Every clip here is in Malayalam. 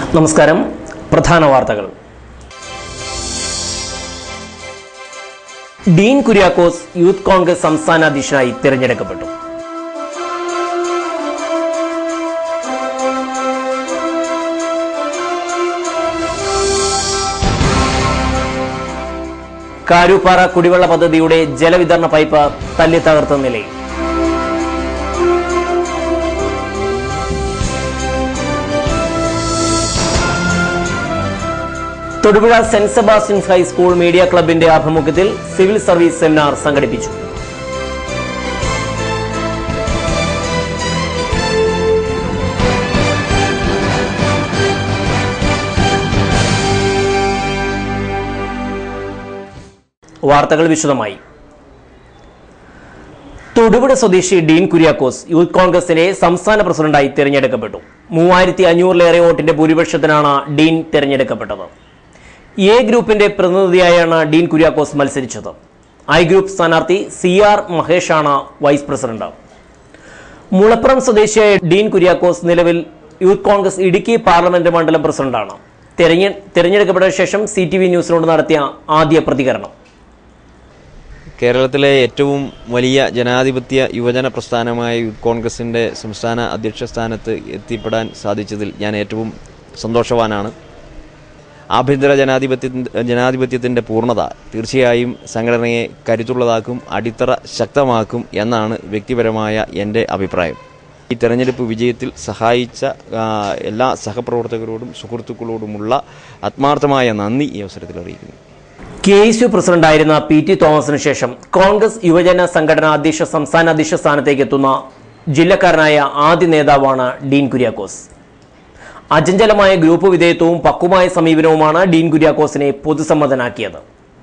നമസ്കാരം പ്രധാന വാർത്തകൾ ഡീൻ കുര്യാക്കോസ് യൂത്ത് കോൺഗ്രസ് സംസ്ഥാന അധ്യക്ഷനായി തിരഞ്ഞെടുക്കപ്പെട്ടു കാരൂപ്പാറ കുടിവെള്ള പദ്ധതിയുടെ ജലവിതരണ പൈപ്പ് തല്ലി തകർത്ത നിലയിൽ Thodupuzha saint Sebastian's high school media ക്ലബിന്റെ ആഭിമുഖ്യത്തിൽ സിവിൽ സർവീസ് സെമിനാർ സംഘടിപ്പിച്ചു വാർത്തകൾ വിശദമായി തൊടുപുഴ സ്വദേശി ഡീൻ കുര്യാക്കോസ് യൂത്ത് കോൺഗ്രസിന്റെ സംസ്ഥാന പ്രസിഡന്റായി തിരഞ്ഞെടുക്കപ്പെട്ടു മൂവായിരത്തി അഞ്ഞൂറിലേറെ വോട്ടിന്റെ ഭൂരിപക്ഷത്തിനാണ് ഡീൻ തിരഞ്ഞെടുക്കപ്പെട്ടത് എ ഗ്രൂപ്പിന്റെ പ്രതിനിധിയായാണ് ഡീൻ കുര്യാക്കോസ് മത്സരിച്ചത് ഐ ഗ്രൂപ്പ് സ്ഥാനാർത്ഥി സി ആർ മഹേഷാണ് വൈസ് പ്രസിഡന്റ് മുളപ്പുറം സ്വദേശിയായ ഡീൻ കുര്യാക്കോസ് നിലവിൽ യൂത്ത് കോൺഗ്രസ് ഇടുക്കി പാർലമെന്റ് മണ്ഡലം പ്രസിഡന്റാണ് തെരഞ്ഞെ തിരഞ്ഞെടുക്കപ്പെട്ട ശേഷം സി ടി വി ന്യൂസിനോട് നടത്തിയ ആദ്യ പ്രതികരണം കേരളത്തിലെ ഏറ്റവും വലിയ ജനാധിപത്യ യുവജന പ്രസ്ഥാനമായ യൂത്ത് കോൺഗ്രസിൻ്റെ സംസ്ഥാന അധ്യക്ഷ സ്ഥാനത്ത് എത്തിപ്പെടാൻ സാധിച്ചതിൽ ഞാൻ ഏറ്റവും സന്തോഷവാനാണ് ആഭ്യന്തര ജനാധിപത്യ ജനാധിപത്യത്തിൻ്റെ പൂർണ്ണത തീർച്ചയായും സംഘടനയെ കരുത്തുള്ളതാക്കും അടിത്തറ ശക്തമാക്കും എന്നാണ് വ്യക്തിപരമായ എൻ്റെ അഭിപ്രായം ഈ തെരഞ്ഞെടുപ്പ് വിജയത്തിൽ സഹായിച്ച ആ, എല്ലാ സഹപ്രവർത്തകരോടും സുഹൃത്തുക്കളോടുമുള്ള ആത്മാർത്ഥമായ നന്ദി ഈ അവസരത്തിൽ അറിയിക്കുന്നു കെ എസ് യു പ്രസിഡന്റായിരുന്ന പി ടി തോമസിന് ശേഷം കോൺഗ്രസ് യുവജന സംഘടനാ അധ്യക്ഷ സംസ്ഥാന അധ്യക്ഷ സ്ഥാനത്തേക്ക് എത്തുന്ന ജില്ലക്കാരനായ ആദ്യ നേതാവാണ് ഡീൻ കുര്യാക്കോസ് അചഞ്ചലമായ ഗ്രൂപ്പ് വിധേയത്വവും പക്വമായ സമീപനവുമാണ് ഡീൻ കുര്യാക്കോസിനെ പൊതുസമ്മതനാക്കിയത്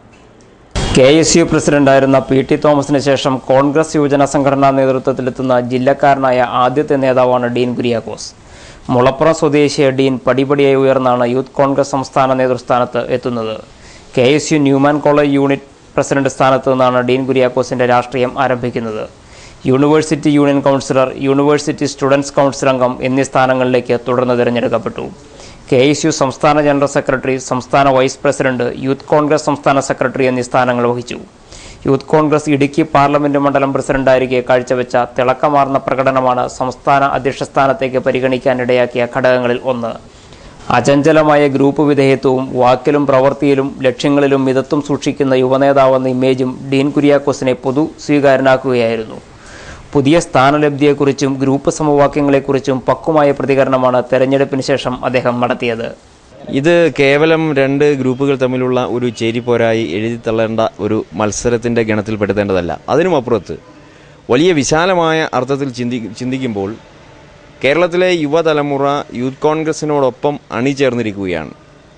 കെ എസ് യു പ്രസിഡന്റായിരുന്ന പി ടി തോമസിന് ശേഷം കോൺഗ്രസ് യുവജന സംഘടനാ നേതൃത്വത്തിലെത്തുന്ന ജില്ലക്കാരനായ ആദ്യത്തെ നേതാവാണ് ഡീൻ കുര്യാക്കോസ് മുളപ്പുറം സ്വദേശിയ ഡീൻ പടിപടിയായി ഉയർന്നാണ് യൂത്ത് കോൺഗ്രസ് സംസ്ഥാന നേതൃസ്ഥാനത്ത് എത്തുന്നത് K S U Newman college unit president സ്ഥാനത്ത് നിന്നാണ് ഡീൻ കുര്യാക്കോസിന്റെ രാഷ്ട്രീയം ആരംഭിക്കുന്നത് university union councillor university students council അംഗം എന്നീ സ്ഥാനങ്ങളിലേക്ക് തുടർന്ന് തിരഞ്ഞെടുക്കപ്പെട്ടു കെ എസ് യു സംസ്ഥാന ജനറൽ സെക്രട്ടറി സംസ്ഥാന വൈസ് പ്രസിഡന്റ് യൂത്ത് കോൺഗ്രസ് സംസ്ഥാന സെക്രട്ടറി എന്നീ സ്ഥാനങ്ങൾ വഹിച്ചു യൂത്ത് കോൺഗ്രസ് ഇടുക്കി പാർലമെന്റ് മണ്ഡലം പ്രസിഡന്റായിരിക്കെ കാഴ്ചവെച്ച തിളക്കമാർന്ന പ്രകടനമാണ് സംസ്ഥാന അധ്യക്ഷ സ്ഥാനത്തേക്ക് പരിഗണിക്കാനിടയാക്കിയ ഘടകങ്ങളിൽ ഒന്ന് അചഞ്ചലമായ ഗ്രൂപ്പ് വിധേയത്വവും വാക്കിലും പ്രവൃത്തിയിലും ലക്ഷ്യങ്ങളിലും മിതത്വം സൂക്ഷിക്കുന്ന യുവനേതാവെന്ന ഇമേജും ഡീൻ കുര്യാക്കോസിനെ പൊതു സ്വീകാരനാക്കുകയായിരുന്നു പുതിയ സ്ഥാനലബ്ധിയെക്കുറിച്ചും ഗ്രൂപ്പ് സമവാക്യങ്ങളെക്കുറിച്ചും പക്വമായ പ്രതികരണമാണ് തെരഞ്ഞെടുപ്പിന് ശേഷം അദ്ദേഹം നടത്തിയത് ഇത് കേവലം രണ്ട് ഗ്രൂപ്പുകൾ തമ്മിലുള്ള ഒരു ചേരിപ്പോരായി എഴുതി തള്ളേണ്ട ഒരു മത്സരത്തിൻ്റെ ഗണത്തിൽപ്പെടുത്തേണ്ടതല്ല അതിനുമപ്പുറത്ത് വലിയ വിശാലമായ അർത്ഥത്തിൽ ചിന്തി ചിന്തിക്കുമ്പോൾ കേരളത്തിലെ യുവതലമുറ യൂത്ത് കോൺഗ്രസിനോടൊപ്പം അണിചേർന്നിരിക്കുകയാണ്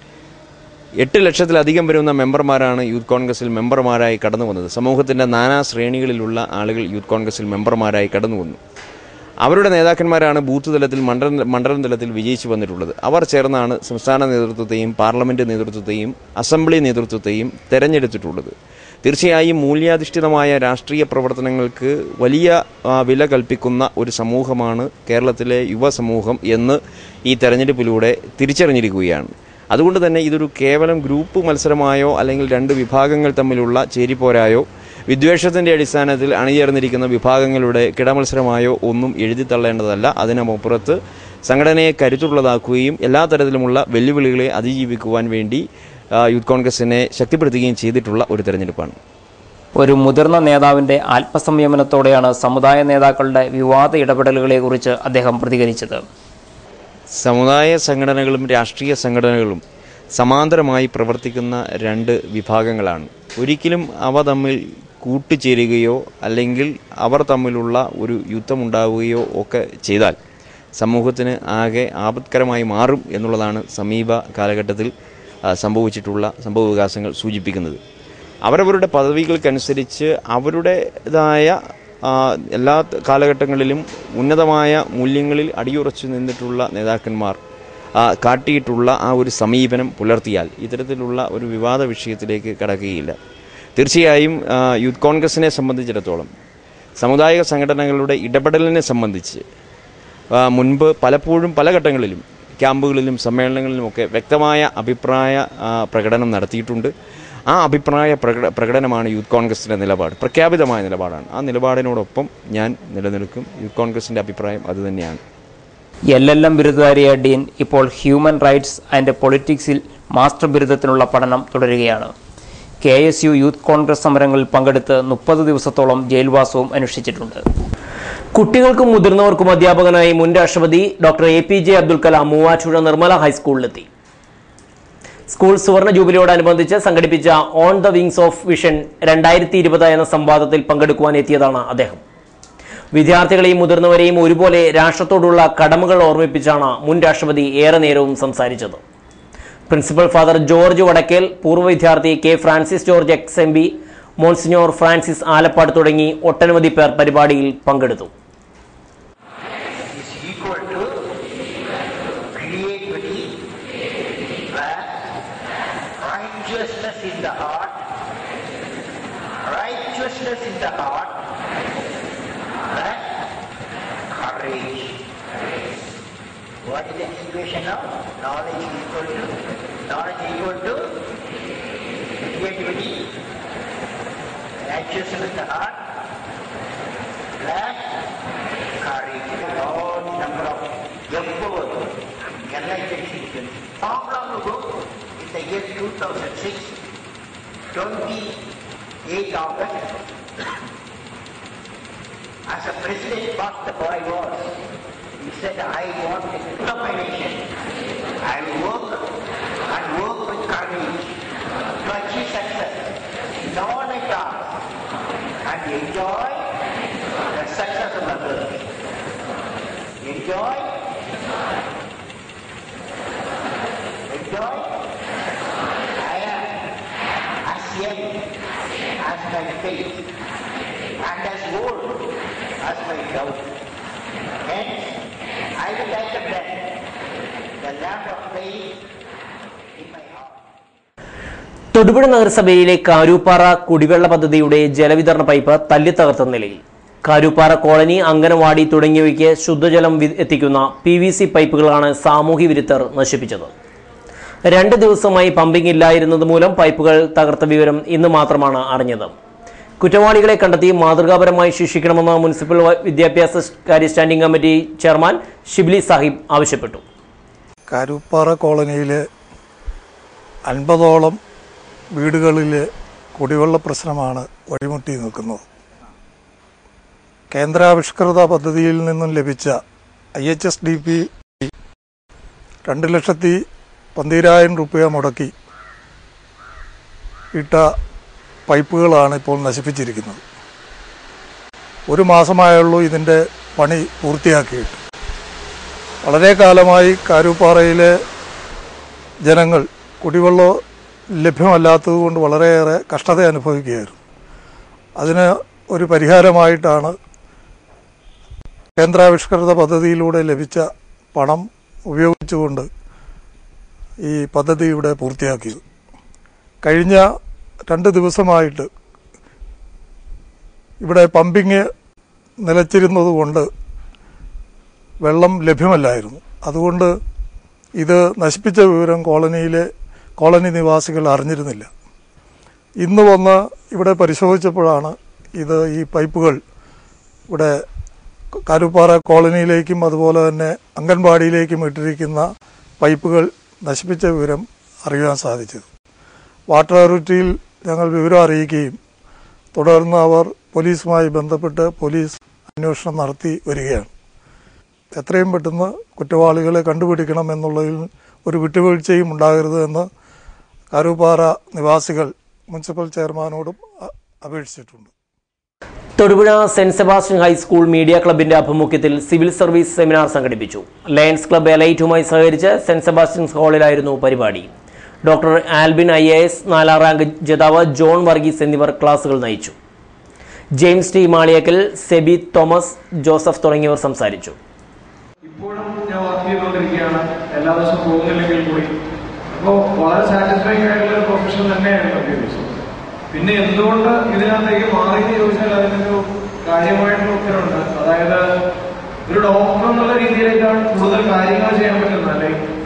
എട്ട് ലക്ഷത്തിലധികം വരുന്ന മെമ്പർമാരാണ് യൂത്ത് കോൺഗ്രസിൽ മെമ്പർമാരായി കടന്നു വന്നത് സമൂഹത്തിൻ്റെ നാനാ ശ്രേണികളിലുള്ള ആളുകൾ യൂത്ത് കോൺഗ്രസിൽ മെമ്പർമാരായി കടന്നു വന്നു അവരുടെ നേതാക്കന്മാരാണ് ബൂത്ത് തലത്തിൽ മണ്ഡല മണ്ഡലം തലത്തിൽ വിജയിച്ചു വന്നിട്ടുള്ളത് അവർ ചേർന്നാണ് സംസ്ഥാന നേതൃത്വത്തെയും പാർലമെന്റ് നേതൃത്വത്തെയും അസംബ്ലി നേതൃത്വത്തെയും തെരഞ്ഞെടുത്തിട്ടുള്ളത് തീർച്ചയായും മൂല്യാധിഷ്ഠിതമായ രാഷ്ട്രീയ പ്രവർത്തനങ്ങൾക്ക് വലിയ ആ, വില കൽപ്പിക്കുന്ന ഒരു സമൂഹമാണ് കേരളത്തിലെ യുവസമൂഹം എന്ന് ഈ തെരഞ്ഞെടുപ്പിലൂടെ തിരിച്ചറിഞ്ഞിരിക്കുകയാണ് അതുകൊണ്ട് തന്നെ ഇതൊരു കേവലം ഗ്രൂപ്പ് മത്സരമായോ അല്ലെങ്കിൽ രണ്ട് വിഭാഗങ്ങൾ തമ്മിലുള്ള ചേരിപ്പോരായോ വിദ്വേഷത്തിന്റെ അടിസ്ഥാനത്തിൽ അണിചേർന്നിരിക്കുന്ന വിഭാഗങ്ങളുടെ കിടമത്സരമായോ ഒന്നും എഴുതി തള്ളേണ്ടതല്ല അതിനപ്പുറത്ത് സംഘടനയെ കരുത്തുള്ളതാക്കുകയും എല്ലാ തരത്തിലുമുള്ള വെല്ലുവിളികളെ അതിജീവിക്കുവാൻ വേണ്ടി ആ, യൂത്ത് കോൺഗ്രസിനെ ശക്തിപ്പെടുത്തുകയും ചെയ്തിട്ടുള്ള ഒരു തെരഞ്ഞെടുപ്പാണ് ഒരു മുതിർന്ന നേതാവിന്റെ ആത്മസംയമനത്തോടെയാണ് സമുദായ നേതാക്കളുടെ വിവാദ ഇടപെടലുകളെക്കുറിച്ച് അദ്ദേഹം പ്രതികരിച്ചത് സമുദായ സംഘടനകളും രാഷ്ട്രീയ സംഘടനകളും സമാന്തരമായി പ്രവർത്തിക്കുന്ന രണ്ട് വിഭാഗങ്ങളാണ് ഒരിക്കലും അവ തമ്മിൽ കൂട്ടുചേരുകയോ അല്ലെങ്കിൽ അവർ തമ്മിലുള്ള ഒരു യുദ്ധമുണ്ടാവുകയോ ഒക്കെ ചെയ്താൽ സമൂഹത്തിന് ആകെ ആപത്കരമായി മാറും എന്നുള്ളതാണ് സമീപ കാലഘട്ടത്തിൽ ആ, സംഭവിച്ചിട്ടുള്ള സംഭവ വികാസങ്ങൾ സൂചിപ്പിക്കുന്നത് അവരവരുടെ പദവികൾക്കനുസരിച്ച് അവരുടേതായ ആ, എല്ലാ ത- കാലഘട്ടങ്ങളിലും ഉന്നതമായ മൂല്യങ്ങളിൽ അടിയുറച്ചു നിന്നിട്ടുള്ള നേതാക്കന്മാർ ആ, കാട്ടിയിട്ടുള്ള ആ ഒരു സമീപനം പുലർത്തിയാൽ ഇത്തരത്തിലുള്ള ഒരു വിവാദ വിഷയത്തിലേക്ക് കടക്കുകയില്ല തീർച്ചയായും ആ, യൂത്ത് കോൺഗ്രസിനെ സംബന്ധിച്ചിടത്തോളം സാമുദായിക സംഘടനകളുടെ ഇടപെടലിനെ സംബന്ധിച്ച് ആ, മുൻപ് പലപ്പോഴും പല ഘട്ടങ്ങളിലും ക്യാമ്പുകളിലും സമ്മേളനങ്ങളിലുമൊക്കെ വ്യക്തമായ അഭിപ്രായ ആ, പ്രകടനം നടത്തിയിട്ടുണ്ട് ആ അഭിപ്രായ പ്രകട പ്രകടനമാണ് യൂത്ത് കോൺഗ്രസിൻ്റെ നിലപാട് പ്രഖ്യാപിതമായ നിലപാടാണ് ആ നിലപാടിനോടൊപ്പം ഞാൻ നിലനിൽക്കും യൂത്ത് കോൺഗ്രസിൻ്റെ അഭിപ്രായം അതുതന്നെയാണ് എൽ എൽ എം ബിരുദധാരിയായ ഡീൻ ഇപ്പോൾ ഹ്യൂമൻ റൈറ്റ്സ് ആൻഡ് പൊളിറ്റിക്സിൽ മാസ്റ്റർ ബിരുദത്തിനുള്ള പഠനം തുടരുകയാണ് K S U youth Congress സമരങ്ങളിൽ പങ്കെടുത്ത് മുപ്പത് ദിവസത്തോളം ജയിൽവാസവും അനുഷ്ഠിച്ചിട്ടുണ്ട് കുട്ടികൾക്കും മുതിർന്നവർക്കും അധ്യാപകനായി മുൻ രാഷ്ട്രപതി doctor A P J Abdul Kalam Muvattupuzha Nirmala ഹൈസ്കൂളിലെത്തി സ്കൂൾ സുവർണ ജൂബിലിയോടനുബന്ധിച്ച് സംഘടിപ്പിച്ച on the wings of vision രണ്ടായിരത്തി ഇരുപത് എന്ന സംവാദത്തിൽ പങ്കെടുക്കുവാൻ എത്തിയതാണ് അദ്ദേഹം വിദ്യാർത്ഥികളെയും മുതിർന്നവരെയും ഒരുപോലെ രാഷ്ട്രത്തോടുള്ള കടമകൾ ഓർമ്മിപ്പിച്ചാണ് മുൻ രാഷ്ട്രപതി ഏറെ നേരവും സംസാരിച്ചത് പ്രിൻസിപ്പൽ ഫാദർ ജോർജ് വടക്കേൽ പൂർവ്വ വിദ്യാർത്ഥി K Francis George X M B monsignor Francis Alappat തുടങ്ങി ഒട്ടനവധി പേർ പരിപാടിയിൽ പങ്കെടുത്തു is equal to creativity and righteousness in the heart, righteousness in the heart and courage. What is the equation now? Knowledge is equal to knowledge is equal to creativity, righteousness in the heart, and courage. Large number of empowered enlightened citizens. Long, long ago, in the year 2006, 28 August, as a president, what the boy was, he said, I want to become my nation. I will work and work with courage to achieve success in all my tasks and enjoy the success of others. Enjoy. Enjoy. I am as young as my faith and as old as my doubt. Hence, I will light up them, the lamp of faith in my heart. Thodupuzha നഗരസഭയിലെ കാരൂപ്പാറ കുടിവെള്ള പദ്ധതിയുടെ ജലവിതരണ പൈപ്പ് തല്ലിത്തകർത്ത നിലയിൽ കാരൂപ്പാറ കോളനി അങ്കനവാടി തുടങ്ങിയവയ്ക്ക് ശുദ്ധജലം വി- എത്തിക്കുന്ന പി വി സി പൈപ്പുകളാണ് സാമൂഹ്യ വിരുദ്ധർ നശിപ്പിച്ചത് രണ്ട് ദിവസമായി പമ്പിംഗ് ഇല്ലായിരുന്നത് മൂലം പൈപ്പുകൾ തകർത്ത വിവരം ഇന്ന് മാത്രമാണ് അറിഞ്ഞത് കുറ്റവാളികളെ കണ്ടെത്തി മാതൃകാപരമായി ശിക്ഷിക്കണമെന്ന് മുനിസിപ്പൽ വ- വിദ്യാഭ്യാസ കാര്യ standing committee chairman Shibli Sahib ആവശ്യപ്പെട്ടു കരുപ്പാറ കോളനിയിൽ അൻപതോളം വീടുകളിൽ കുടിവെള്ള പ്രശ്നമാണ് വഴിമുട്ടി നിൽക്കുന്നത് കേന്ദ്രാവിഷ്കൃത പദ്ധതിയിൽ നിന്നും ലഭിച്ച I H S D P രണ്ട് ലക്ഷത്തി പന്തിരായിരം രൂപ മുടക്കി ഇട്ട പൈപ്പുകളാണ് ഇപ്പോൾ നശിപ്പിച്ചിരിക്കുന്നത് ഒരു മാസമായുള്ളൂ ഇതിൻ്റെ പണി പൂർത്തിയാക്കിയിട്ട് വളരെ കാലമായി കാരൂപ്പാറയിലെ ജനങ്ങൾ കുടിവെള്ളം ലഭ്യമല്ലാത്തതുകൊണ്ട് വളരെയേറെ കഷ്ടത അനുഭവിക്കുകയായിരുന്നു അതിന് ഒരു പരിഹാരമായിട്ടാണ് കേന്ദ്രാവിഷ്കൃത പദ്ധതിയിലൂടെ ലഭിച്ച പണം ഉപയോഗിച്ചുകൊണ്ട് ഈ പദ്ധതി ഇവിടെ പൂർത്തിയാക്കിയത് കഴിഞ്ഞ രണ്ട് ദിവസമായിട്ട് ഇവിടെ പമ്പിങ് നിലച്ചിരുന്നതുകൊണ്ട് വെള്ളം ലഭ്യമല്ലായിരുന്നു അതുകൊണ്ട് ഇത് നശിപ്പിച്ച വിവരം കോളനിയിലെ കോളനി നിവാസികൾ അറിഞ്ഞിരുന്നില്ല ഇന്ന് വന്ന് ഇവിടെ പരിശോധിച്ചപ്പോഴാണ് ഇത് ഈ പൈപ്പുകൾ ഇവിടെ കരുപ്പാറ കോളനിയിലേക്കും അതുപോലെ തന്നെ അംഗൻവാടിയിലേക്കും ഇട്ടിരിക്കുന്ന പൈപ്പുകൾ നശിപ്പിച്ച വിവരം അറിയാൻ സാധിച്ചത് വാട്ടർ അതോറിറ്റിയിൽ ഞങ്ങൾ വിവരം അറിയിക്കുകയും തുടർന്ന് അവർ പോലീസുമായി ബന്ധപ്പെട്ട് പോലീസ് അന്വേഷണം നടത്തി വരികയാണ് എത്രയും പെട്ടെന്ന് കുറ്റവാളികളെ കണ്ടുപിടിക്കണം എന്നുള്ളതിൽ ഒരു വിട്ടുവീഴ്ചയും ഉണ്ടാകരുത് എന്ന് കരുപ്പാറ നിവാസികൾ മുനിസിപ്പൽ ചെയർമാനോടും അ- അപേക്ഷിച്ചിട്ടുണ്ട് Thodupuzha saint Sebastian high school media ക്ലബിന്റെ ആഭിമുഖ്യത്തിൽ സിവിൽ സർവീസ് സെമിനാർ സംഘടിപ്പിച്ചു ലയൺസ് ക്ലബ്ബ് എലൈറ്റുമായി സഹകരിച്ച് സെന്റ് സെബാസ്റ്റ്യൻസ് ഹാളിലായിരുന്നു പരിപാടി doctor Albin I A S നാലാം റാങ്ക് ജേതാവ് ജോൺ വർഗീസ് എന്നിവർ ക്ലാസുകൾ നയിച്ചു ജെയിംസ് ടി മാളിയക്കൽ സെബി തോമസ് ജോസഫ് തുടങ്ങിയവർ സംസാരിച്ചു ഇപ്പോഴും ഞാൻ വർക്ക് ചെയ്തുകൊണ്ടിരിക്കുകയാണ് എല്ലാ ദിവസവും പോകുന്നില്ലെങ്കിൽ കൂടി അപ്പോൾ വളരെ സാറ്റിസ്ഫൈങ് ആയിട്ടുള്ള ഒരു പ്രൊഫഷൻ തന്നെയാണ് വിദ്യാഭ്യാസം പിന്നെ എന്തുകൊണ്ട് ഇതിനകത്തേക്ക് മാറി എന്ന് ചോദിച്ചാൽ അതിനൊരു കാര്യമായിട്ടുള്ള ഉത്തരവുണ്ട് അതായത് ഒരു ഡോക്ടർ എന്നുള്ള രീതിയിലേക്കാണ് കൂടുതൽ കാര്യങ്ങൾ ചെയ്യാൻ പറ്റുന്നത് അല്ലെങ്കിൽ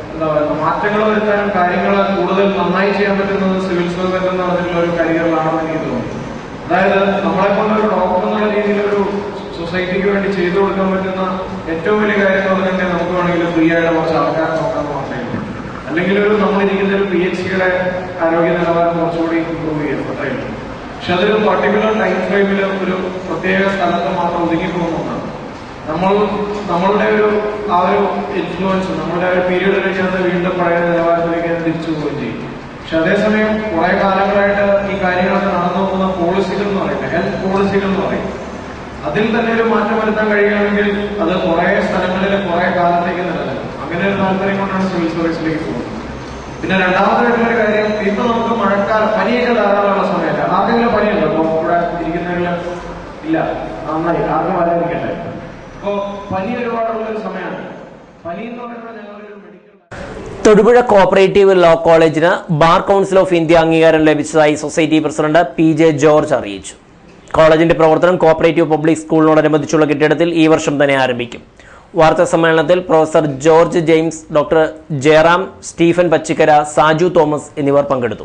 മാറ്റങ്ങൾ വരുത്താനും കാര്യങ്ങൾ കൂടുതൽ നന്നായി ചെയ്യാൻ പറ്റുന്നത് സിവിൽ സർവീസ് എന്ന് പറഞ്ഞിട്ടുള്ള ഒരു കരിയറിലാണെന്ന് എനിക്ക് തോന്നുന്നു അതായത് നമ്മളെ കൊണ്ട് ഒരു ഡോക്ടർ എന്നുള്ള രീതിയിൽ ഒരു സൊസൈറ്റിക്ക് വേണ്ടി ചെയ്തു കൊടുക്കാൻ പറ്റുന്ന ഏറ്റവും വലിയ കാര്യം എന്ന് പറഞ്ഞിട്ടുണ്ടെങ്കിൽ നമുക്ക് വേണമെങ്കിൽ ഫ്രീ ആയിട്ട് കുറച്ച് ആൾക്കാരെ നോക്കാൻ മാത്രമേ ഉള്ളൂ അല്ലെങ്കിൽ ഒരു നമ്മളിരിക്കുന്ന ഒരു പി എച്ച് സിയുടെ ആരോഗ്യ നിലവാരം കുറച്ചുകൂടി ഇമ്പ്രൂവ് ചെയ്യും അത്രയേ ഉള്ളൂ പക്ഷെ അതൊരു പർട്ടിക്കുലർ ടൈം ഫ്രെയിമിൽ ഒരു പ്രത്യേക സ്ഥലത്ത് മാത്രം ഒതുങ്ങി പോകുന്ന ഒന്നാണ് നമ്മൾ നമ്മളുടെ ഒരു ആ ഒരു ഇൻഫ്ലുവൻസ് നമ്മളുടെ ആ ഒരു പീരീഡ് കഴിഞ്ഞാൽ വീണ്ടും പഴയ നിലവാരത്തിലേക്ക് അത് തിരിച്ചു പോവുകയും ചെയ്യും പക്ഷെ അതേസമയം കുറെ കാലങ്ങളായിട്ട് ഈ കാര്യങ്ങളൊക്കെ നടന്നു പോകുന്ന പോളിസികൾ എന്ന് പറയുന്നത് ഹെൽത്ത് പോളിസികൾ എന്ന് പറയും അതിൽ തന്നെ ഒരു മാറ്റം വരുത്താൻ കഴിയുകയാണെങ്കിൽ അത് കുറെ സ്ഥലങ്ങളിൽ കുറെ കാലത്തേക്ക് നിലനിൽക്കും അങ്ങനെ ഒരു താല്പര്യം കൊണ്ടാണ് സിവിൽ സർവീസിലേക്ക് പോകുന്നത് പിന്നെ രണ്ടാമതായിട്ടുള്ള ഒരു കാര്യം ഇപ്പൊ നമുക്ക് മഴക്കാലം പനിയൊക്കെ ധാരാളമുള്ള സമയമല്ല ആർക്കെങ്കിലും പനിയുണ്ടോ ഇപ്പൊ ഇവിടെ ഇരിക്കുന്നവരിൽ ഇല്ല നന്നായി ആർക്കും വരാതിരിക്കട്ടെ അപ്പോ പനി ഒരുപാടുള്ള ഒരു സമയമാണ് പനി എന്ന് പറയുന്നത് ഞങ്ങളൊരു മെഡിക്കൽ തൊടുപുഴ കോപ്പറേറ്റീവ് ലോ കോളേജിന് ബാർ കൗൺസിൽ ഓഫ് ഇന്ത്യ അംഗീകാരം ലഭിച്ചതായി society president P J George അറിയിച്ചു കോളേജിന്റെ പ്രവർത്തനം കോപ്പറേറ്റീവ് പബ്ലിക് സ്കൂളിനോടനുബന്ധിച്ചുള്ള കെട്ടിടത്തിൽ ഈ വർഷം തന്നെ ആരംഭിക്കും വാർത്താ സമ്മേളനത്തിൽ പ്രൊഫസർ ജോർജ് ജെയിംസ് ഡോക്ടർ ജയറാം സ്റ്റീഫൻ പച്ചിക്കര സാജു തോമസ് എന്നിവർ പങ്കെടുത്തു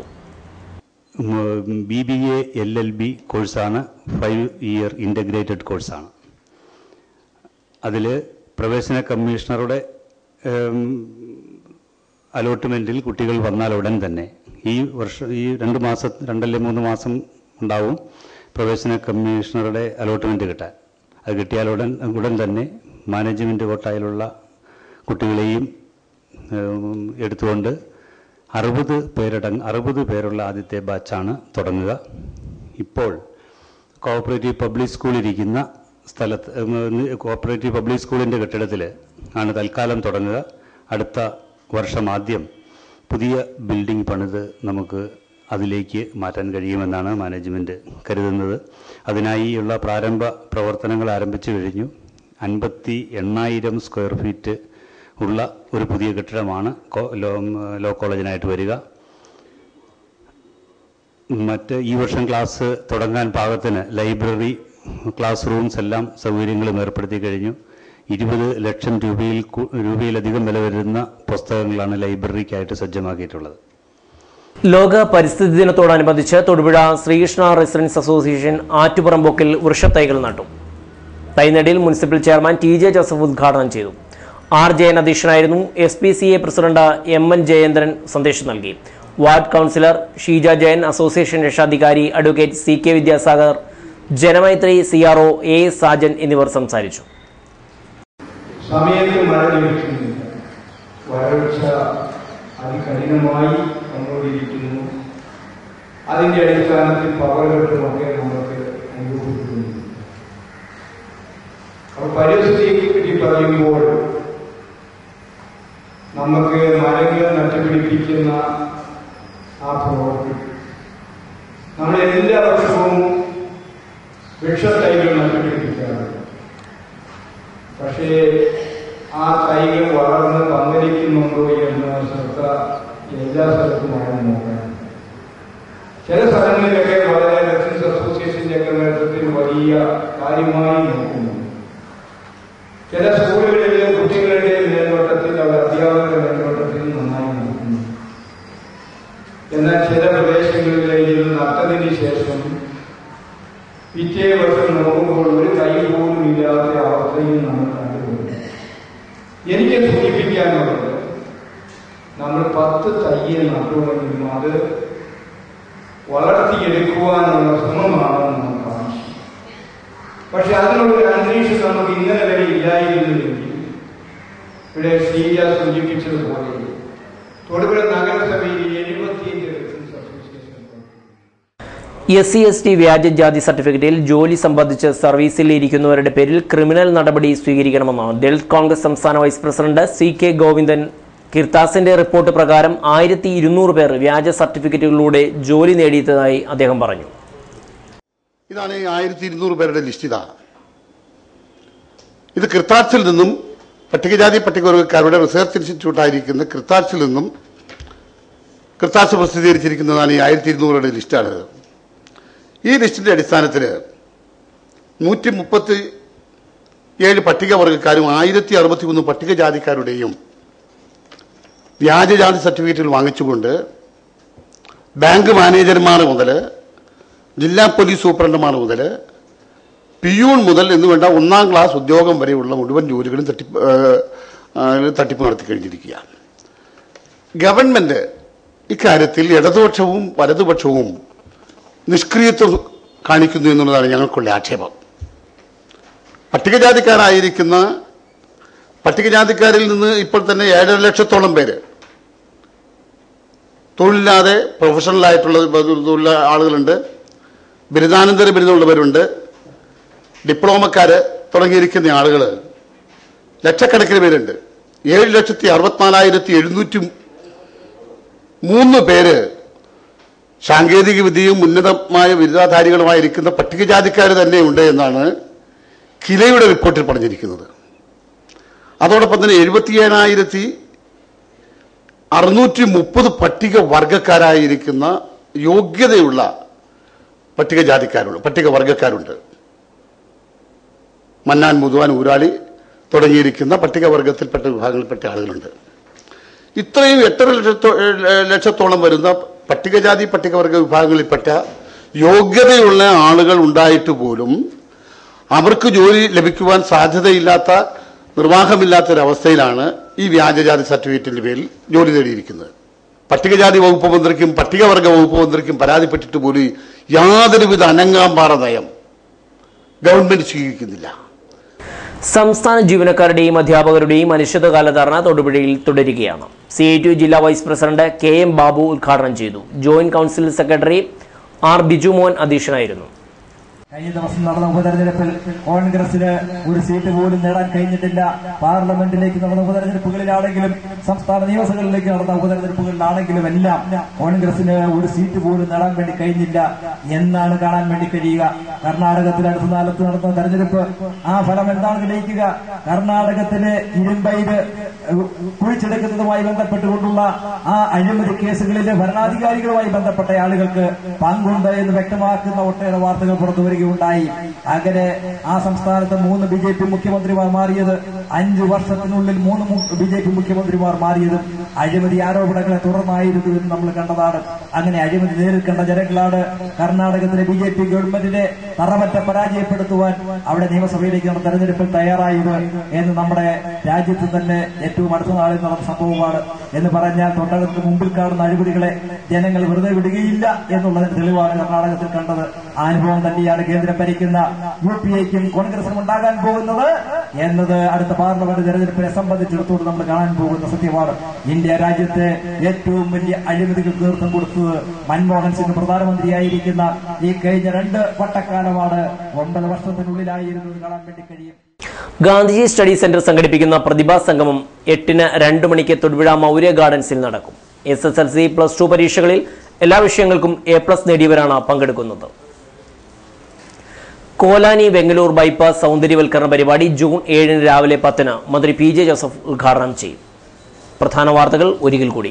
B B A L L B കോഴ്സാണ് ഫൈവ് ഇയർ ഇൻ്റഗ്രേറ്റഡ് കോഴ്സാണ് അതിൽ പ്രവേശന കമ്മീഷണറുടെ അലോട്ട്മെൻറ്റിൽ കുട്ടികൾ വന്നാൽ ഉടൻ തന്നെ ഈ വർഷം ഈ രണ്ട് മാസം രണ്ടല്ലേ മൂന്ന് മാസം ഉണ്ടാവും പ്രവേശന കമ്മീഷണറുടെ അലോട്ട്മെൻറ്റ് കിട്ടാൻ അത് കിട്ടിയാൽ ഉടൻ ഉടൻ തന്നെ മാനേജ്മെൻറ്റ് കോട്ടായിലുള്ള കുട്ടികളെയും ഉം, എടുത്തുകൊണ്ട് അറുപത് പേരടങ്ങ് അറുപത് പേരുള്ള ആദ്യത്തെ ബാച്ചാണ് തുടങ്ങുക ഇപ്പോൾ കോഓപ്പറേറ്റീവ് പബ്ലിക് സ്കൂൾ ഇരിക്കുന്ന സ്ഥലത്ത് ഉം, കോഓപ്പറേറ്റീവ് പബ്ലിക് സ്കൂളിൻ്റെ കെട്ടിടത്തിൽ ആണ് തൽക്കാലം തുടങ്ങുക അടുത്ത വർഷം ആദ്യം പുതിയ ബിൽഡിംഗ് പണിത് നമുക്ക് അതിലേക്ക് മാറ്റാൻ കഴിയുമെന്നാണ് മാനേജ്മെൻറ്റ് കരുതുന്നത് അതിനായിയുള്ള പ്രാരംഭ പ്രവർത്തനങ്ങൾ ആരംഭിച്ചു കഴിഞ്ഞു അൻപത്തി എണ്ണായിരം സ്ക്വയർ ഫീറ്റ് ഉള്ള ഒരു പുതിയ കെട്ടിടമാണ് കോ- ലോ ലോ കോളേജിനായിട്ട് വരിക മറ്റ് ഈ വർഷം ക്ലാസ് തുടങ്ങാൻ പാകത്തിന് ലൈബ്രറി ക്ലാസ് റൂംസ് എല്ലാം സൗകര്യങ്ങളും ഏർപ്പെടുത്തി കഴിഞ്ഞു ഇരുപത് ലക്ഷം രൂപയിൽ കു- രൂപയിലധികം വില വരുന്ന പുസ്തകങ്ങളാണ് ലൈബ്രറിക്കായിട്ട് സജ്ജമാക്കിയിട്ടുള്ളത് ലോക പരിസ്ഥിതി ദിനത്തോടനുബന്ധിച്ച് തൊടുപുഴ ശ്രീകൃഷ്ണ റെസിഡൻസ് അസോസിയേഷൻ ആറ്റുപുറമ്പോക്കിൽ വൃക്ഷത്തൈകൾ നട്ടു തൈനടിയിൽ municipal chairman T J Joseph ഉദ്ഘാടനം ചെയ്തു ആർ ജയൻ അധ്യക്ഷനായിരുന്നു S P C A president M N Jayendran സന്ദേശം നൽകി ward councillor Sheeja Jayan association രക്ഷാധികാരി advocate C K Vidyasagar Janamaithri C R O A S Sajan എന്നിവർ സംസാരിച്ചു സമയത്ത് മഴ ലഭിക്കുന്നില്ല വരൾച്ച അതികഠിനമായി വന്നുകൊണ്ടിരിക്കുന്നു അതിന്റെ അടിസ്ഥാനത്തിൽ പവറുകെട്ടുമൊക്കെ നമുക്ക് അനുഭവപ്പെടുന്നു അപ്പോൾ പരിസ്ഥിതിയെ പറ്റി പറയുമ്പോൾ നമുക്ക് മരങ്ങൾ നട്ടുപിടിപ്പിക്കുന്ന ആ പ്രവൃത്തി നമ്മൾ എല്ലാ വർഷവും വൃക്ഷത്തൈകൾ നട്ടുപിടിപ്പിക്കാറുണ്ട് പക്ഷേ ആ തൈകൾ വളർന്ന് പന്തലിക്കുന്നുണ്ടോ എന്ന് ശ്രദ്ധ എല്ലാ സ്ഥലത്തുമാണ് നോക്കണം ചില സ്ഥലങ്ങളിലൊക്കെ വളരെ റെസിഡൻസ് അസോസിയേഷന്റെ ഒക്കെ നേതൃത്വത്തിൽ വലിയ കാര്യമായി നോക്കുന്നു ചില സ്കൂളുകളിൽ കുട്ടികളുടെ മേൽനോട്ടത്തിൽ അവർ അധ്യാപകരുടെ മേൽനോട്ടത്തിൽ നന്നായി നോക്കുന്നു എന്നാൽ ചില പ്രദേശങ്ങളിൽ ഇത് നട്ടതിന് ശേഷം പിറ്റേ വർഷം നോക്കുമ്പോൾ ഒരു കൈ പോലും ഇല്ലാത്ത അവസ്ഥയും നമ്മൾ കണ്ടുപോകും എനിക്ക് സൂചിപ്പിക്കാനുള്ളത് നമ്മൾ പത്ത് തയ്യെ നട്ടുവെങ്കിലും അത് വളർത്തിയെടുക്കുവാനുള്ള ശ്രമമാണ് നമുക്ക് ആവശ്യം പക്ഷെ അതിനുള്ള ഒരു അന്തരീക്ഷം നമുക്ക് ഇന്നലെ വരെ ഇല്ലായിരുന്നുവെങ്കിൽ ഇവിടെ ശ്രീജ സൂചിപ്പിച്ചതുപോലെ തൊടുപുഴ നഗരസഭയിൽ എഴുപത്തിയഞ്ച് റെസിഡൻസ് അസോസിയേഷൻ പ്രവർത്തിക്കുന്നു. എസ് സി എസ് ടി വ്യാജജാതി സർട്ടിഫിക്കറ്റിൽ ജോലി സംബന്ധിച്ച് സർവീസിൽ ഇരിക്കുന്നവരുടെ പേരിൽ ക്രിമിനൽ നടപടി സ്വീകരിക്കണമെന്ന് ദളിത് കോൺഗ്രസ് സംസ്ഥാന vice president C K Govindan കിർത്താസിന്റെ റിപ്പോർട്ട് പ്രകാരം ആയിരത്തി ഇരുന്നൂറ് പേർ വ്യാജ സർട്ടിഫിക്കറ്റുകളിലൂടെ ജോലി നേടിയതായി അദ്ദേഹം പറഞ്ഞു ഇതാണ് ഈ ആയിരത്തി ഇരുന്നൂറ് പേരുടെ ലിസ്റ്റ് ഇതാണ് ഇത് കൃത്താർച്ചിൽ നിന്നും പട്ടികജാതി പട്ടികവർഗക്കാരുടെ റിസർച്ച് ഇൻസ്റ്റിറ്റ്യൂട്ട് ആയിരിക്കുന്ന കൃത്താർച്ചിൽ നിന്നും കൃത്താർച്ച് പ്രസിദ്ധീകരിച്ചിരിക്കുന്നതാണ് ഈ ആയിരത്തി ഇരുന്നൂറുടെ ലിസ്റ്റാണിത് ഈ ലിസ്റ്റിന്റെ അടിസ്ഥാനത്തിൽ നൂറ്റി മുപ്പത്തി ഏഴ് പട്ടികവർഗക്കാരും ആയിരത്തി അറുപത്തി മൂന്ന് പട്ടികജാതിക്കാരുടെയും വ്യാജജാതി സർട്ടിഫിക്കറ്റുകൾ വാങ്ങിച്ചുകൊണ്ട് ബാങ്ക് മാനേജർമാർ മുതൽ ജില്ലാ പോലീസ് സൂപ്രണ്ടുമാർ മുതൽ പിയൂൺ മുതൽ എന്ന് വേണ്ട ഒന്നാം ക്ലാസ് ഉദ്യോഗം വരെയുള്ള മുഴുവൻ ജോലികളും തട്ടിപ്പ് ഏഹ്, ആ, തട്ടിപ്പ് നടത്തി കഴിഞ്ഞിരിക്കുകയാണ് ഗവൺമെന്റ് ഇക്കാര്യത്തിൽ ഇടതുപക്ഷവും വലതുപക്ഷവും നിഷ്ക്രിയത്വം കാണിക്കുന്നു എന്നുള്ളതാണ് ഞങ്ങൾക്കുള്ള ആക്ഷേപം പട്ടികജാതിക്കാരായിരിക്കുന്ന പട്ടികജാതിക്കാരിൽ നിന്ന് ഇപ്പോൾ തന്നെ ഏഴര ലക്ഷത്തോളം പേര് തൊഴിലില്ലാതെ പ്രൊഫഷണലായിട്ടുള്ള ഉള്ള ആളുകളുണ്ട് ബിരുദാനന്തര ബിരുദമുള്ളവരുണ്ട് ഡിപ്ലോമക്കാര് തുടങ്ങിയിരിക്കുന്ന ആളുകൾ ലക്ഷക്കണക്കിന് പേരുണ്ട് ഏഴ് ലക്ഷത്തി അറുപത്തിനാലായിരത്തി എഴുന്നൂറ്റി മൂന്ന് പേര് സാങ്കേതിക വിദ്യയും ഉന്നതമായ ബിരുദാധാരികളുമായിരിക്കുന്ന പട്ടികജാതിക്കാർ തന്നെ ഉണ്ട് എന്നാണ് കിലയുടെ റിപ്പോർട്ടിൽ പറഞ്ഞിരിക്കുന്നത് അതോടൊപ്പം തന്നെ എഴുപത്തിയേഴായിരത്തി അറുന്നൂറ്റി മുപ്പത് പട്ടിക വർഗക്കാരായിരിക്കുന്ന യോഗ്യതയുള്ള പട്ടികജാതിക്കാരുണ്ട് പട്ടിക വർഗക്കാരുണ്ട് മന്നാൻ മുതുവാൻ ഊരാളി തുടങ്ങിയിരിക്കുന്ന പട്ടികവർഗത്തിൽപ്പെട്ട വിഭാഗങ്ങളിൽപ്പെട്ട ആളുകളുണ്ട് ഇത്രയും എട്ടര ലക്ഷത്തോ ഏഹ് ലക്ഷത്തോളം വരുന്ന പട്ടികജാതി പട്ടികവർഗ വിഭാഗങ്ങളിൽപ്പെട്ട യോഗ്യതയുള്ള ആളുകൾ ഉണ്ടായിട്ട് പോലും അവർക്ക് ജോലി ലഭിക്കുവാൻ സാധ്യതയില്ലാത്ത നിർവാഹമില്ലാത്തൊരവസ്ഥയിലാണ് ഈ വ്യാജജാതി സർട്ടിഫിക്കറ്റിന്റെ പേരിൽ ജോലി നേടിയിരിക്കുന്നത് പട്ടികജാതി വകുപ്പ് മന്ത്രിക്കും പട്ടികവർഗ വകുപ്പ് മന്ത്രിക്കും പരാതിപ്പെട്ടിട്ട് പോലും യാതൊരുവിധ അനങ്ങാമ്പാറ നയം ഗവൺമെന്റ് സ്വീകരിക്കുന്നില്ല സംസ്ഥാന ജീവനക്കാരുടെയും അധ്യാപകരുടെയും അനിശ്ചിതകാല ധർണ തൊടുപുഴയിൽ തുടരുകയാണ് സി ഐ ടി ജില്ലാ vice president K M Babu ഉദ്ഘാടനം ചെയ്തു joint council secretary R Bijumon അധ്യക്ഷനായിരുന്നു കഴിഞ്ഞ ദിവസം നടന്ന ഉപതെരഞ്ഞെടുപ്പിൽ കോൺഗ്രസിന് ഒരു സീറ്റ് പോലും നേടാൻ കഴിഞ്ഞിട്ടില്ല പാർലമെന്റിലേക്ക് നടന്ന ഉപതെരഞ്ഞെടുപ്പുകളിലാണെങ്കിലും സംസ്ഥാന നിയമസഭകളിലേക്ക് നടന്ന ഉപതെരഞ്ഞെടുപ്പുകളിലാണെങ്കിലും എല്ലാം കോൺഗ്രസിന് ഒരു സീറ്റ് പോലും നേടാൻ വേണ്ടി കഴിഞ്ഞില്ല എന്നാണ് കാണാൻ വേണ്ടി കഴിയുക കർണാടകത്തിൽ അടുത്ത കാലത്ത് നടന്ന തെരഞ്ഞെടുപ്പ് ആ ഫലം എന്താണ് തെളിയിക്കുക കർണാടകത്തിലെ ഇരുമ്പയിര് കുഴിച്ചെടുക്കുന്നതുമായി ബന്ധപ്പെട്ടുകൊണ്ടുള്ള ആ അഴിമതി കേസുകളിലെ ഭരണാധികാരികളുമായി ബന്ധപ്പെട്ട ആളുകൾക്ക് പങ്കുണ്ട് എന്ന് വ്യക്തമാക്കുന്ന ഒട്ടേറെ വാർത്തകൾ പുറത്തു വരികയുണ്ടായി അങ്ങനെ ആ സംസ്ഥാനത്ത് മൂന്ന് ബി ജെ പി മുഖ്യമന്ത്രിമാർ മാറിയത് അഞ്ചു വർഷത്തിനുള്ളിൽ മൂന്ന് ബി ജെ പി മുഖ്യമന്ത്രിമാർ മാറിയതും അഴിമതി ആരോപണങ്ങളെ തുടർന്നായിരുന്നു എന്ന് നമ്മൾ കണ്ടതാണ് അങ്ങനെ അഴിമതി നേരിൽ കണ്ട ജനങ്ങളാണ് കർണാടകത്തിലെ ബി ജെ പി ഗവൺമെന്റിനെ തറമറ്റ പരാജയപ്പെടുത്തുവാൻ അവിടെ നിയമസഭയിലേക്ക് നടന്ന തെരഞ്ഞെടുപ്പിൽ തയ്യാറായത് എന്ന് നമ്മുടെ രാജ്യത്ത് തന്നെ ഏറ്റവും അടുത്ത നാളിൽ നടന്ന സംഭവമാണ് എന്ന് പറഞ്ഞാൽ തൊട്ടകത്ത് മുമ്പിൽ കാണുന്ന അഴിമതികളെ ജനങ്ങൾ വെറുതെ വിടുകയില്ല എന്നുള്ളതിന് തെളിവാണ് കർണാടകത്തിൽ കണ്ടത് ആ അനുഭവം തന്നെയാണ് കേന്ദ്രം ഭരിക്കുന്ന യു പി എക്കും കോൺഗ്രസിനും ഉണ്ടാകാൻ പോകുന്നത് എന്നത് അടുത്ത പാർലമെന്റ് തെരഞ്ഞെടുപ്പിനെ സംബന്ധിച്ചിടത്തോളം നമ്മൾ കാണാൻ പോകുന്ന സത്യമാണ് ഇന്ത്യ രാജ്യത്തെ ഏറ്റവും വലിയ അഴിമതികൾക്ക് നേതൃത്വം കൊടുത്തത് മൻമോഹൻ സിംഗ് പ്രധാനമന്ത്രിയായിരിക്കുന്ന ഈ കഴിഞ്ഞ രണ്ട് വട്ടക്കാലമാണ് ഒമ്പത് വർഷത്തിനുള്ളിലായിരുന്നു എന്ന് കാണാൻ വേണ്ടി കഴിയും ഗാന്ധിജി സ്റ്റഡി സെന്റർ സംഘടിപ്പിക്കുന്ന പ്രതിഭാ സംഗമം എട്ടിന് രണ്ട് മണിക്ക് തൊടുപുഴ മൗര്യ ഗാർഡൻസിൽ നടക്കും S S L C plus two പരീക്ഷകളിൽ എല്ലാ വിഷയങ്ങൾക്കും എ പ്ലസ് നേടിയവരാണ് പങ്കെടുക്കുന്നത് കോലാനി വെങ്ങലൂർ ബൈപ്പാസ് സൗന്ദര്യവൽക്കരണ പരിപാടി ജൂൺ ഏഴിന് രാവിലെ പത്തിന് മന്ത്രി പി ജെ ജോസഫ് ഉദ്ഘാടനം ചെയ്യും പ്രധാന വാർത്തകൾ ഒരിക്കൽ കൂടി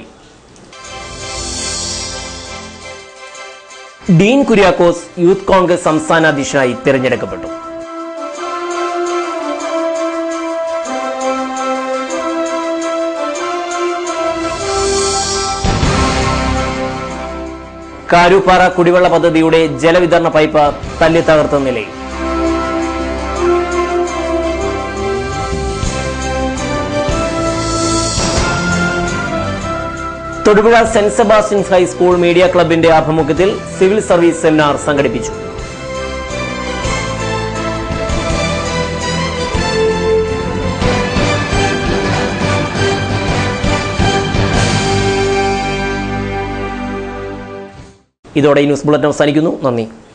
ഡീൻ കുര്യാക്കോസ് യൂത്ത് കോൺഗ്രസ് സംസ്ഥാന അധ്യക്ഷനായി തിരഞ്ഞെടുക്കപ്പെട്ടു കാരൂപ്പാറ കുടിവെള്ള പദ്ധതിയുടെ ജലവിതരണ പൈപ്പ് തല്ലി തകർത്ത നിലയിൽ Thodupuzha saint Sebastian's high school media ക്ലബിന്റെ ആഭിമുഖ്യത്തിൽ സിവിൽ സർവീസ് സെമിനാർ സംഘടിപ്പിച്ചു ഇതോടെ ഈ ന്യൂസ് ബുള്ളറ്റിൻ അവസാനിക്കുന്നു നന്ദി